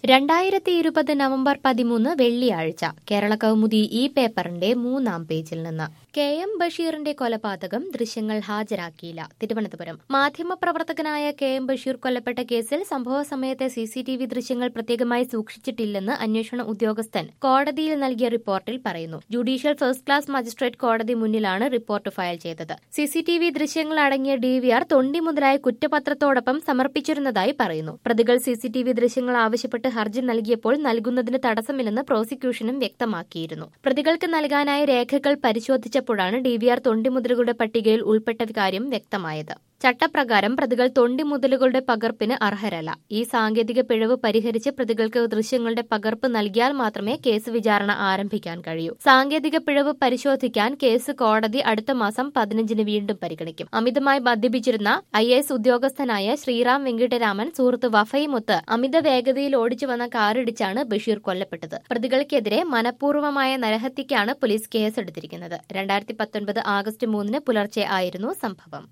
രണ്ടായിരത്തി ഇരുപത് നവംബർ പതിമൂന്ന് വെള്ളിയാഴ്ച കേരള കൗമുദി ഈ പേപ്പറിന്റെ മൂന്നാം പേജിൽ നിന്ന് കെ എം ബഷീറിന്റെ കൊലപാതകം ദൃശ്യങ്ങൾ ഹാജരാക്കിയില്ല തിരുവനന്തപുരം മാധ്യമപ്രവർത്തകനായ കെ എം ബഷീർ കൊല്ലപ്പെട്ട കേസിൽ സംഭവ സമയത്തെ സി സി ടി വി ദൃശ്യങ്ങൾ പ്രത്യേകമായി സൂക്ഷിച്ചിട്ടില്ലെന്ന് അന്വേഷണ ഉദ്യോഗസ്ഥൻ കോടതിയിൽ നൽകിയ റിപ്പോർട്ടിൽ പറയുന്നു ജുഡീഷ്യൽ ഫസ്റ്റ് ക്ലാസ് മജിസ്ട്രേറ്റ് കോടതി മുന്നിലാണ് റിപ്പോർട്ട് ഫയൽ ചെയ്തത് സി സി ടി വി ദൃശ്യങ്ങൾ അടങ്ങിയ ഡി വി ആർ തൊണ്ടി മുതലായ കുറ്റപത്രത്തോടൊപ്പം സമർപ്പിച്ചിരുന്നതായി പറയുന്നു പ്രതികൾ സി സി ടി വി ദൃശ്യങ്ങൾ ആവശ്യപ്പെട്ട് ഹർജി നൽകിയപ്പോൾ നൽകുന്നതിന് തടസ്സമില്ലെന്ന് പ്രോസിക്യൂഷനും വ്യക്തമാക്കിയിരുന്നു പ്രതികൾക്ക് സാധാരണ രേഖകൾ പരിശോധിച്ചപ്പോഴാണ് ഡി വി ആർ തൊണ്ടിമുതലുകളുടെ പട്ടികയിൽ ഉൾപ്പെട്ട കാര്യം വ്യക്തമായത് ചട്ടപ്രകാരം പ്രതികൾ തൊണ്ടിമുതലുകളുടെ പകർപ്പിന് അർഹരല്ല ഈ സാങ്കേതിക പിഴവ് പരിഹരിച്ച് പ്രതികൾക്ക് ദൃശ്യങ്ങളുടെ പകർപ്പ് നൽകിയാൽ മാത്രമേ കേസ് വിചാരണ ആരംഭിക്കാൻ കഴിയൂ സാങ്കേതിക പിഴവ് പരിശോധിക്കാൻ കേസ് കോടതി അടുത്ത മാസം പതിനഞ്ചിന് വീണ്ടും പരിഗണിക്കും അമിതമായി മദ്യപിച്ചിരുന്ന ഐ എസ് ഉദ്യോഗസ്ഥനായ ശ്രീറാം വെങ്കിട്ടരാമൻ സുഹൃത്ത് വഫയുമൊത്ത് അമിത വേഗതയിൽ ഓടിച്ചു വന്ന കാറിടിച്ചാണ് ബഷീർ കൊല്ലപ്പെട്ടത് പ്രതികൾക്കെതിരെ മനഃപൂർവ്വമായ നരഹത്യക്കാണ് പോലീസ് കേസെടുത്തിരിക്കുന്നത് രണ്ടായിരത്തി പത്തൊൻപത് ആഗസ്റ്റ് മൂന്നിന് പുലർച്ചെ ആയിരുന്നു സംഭവം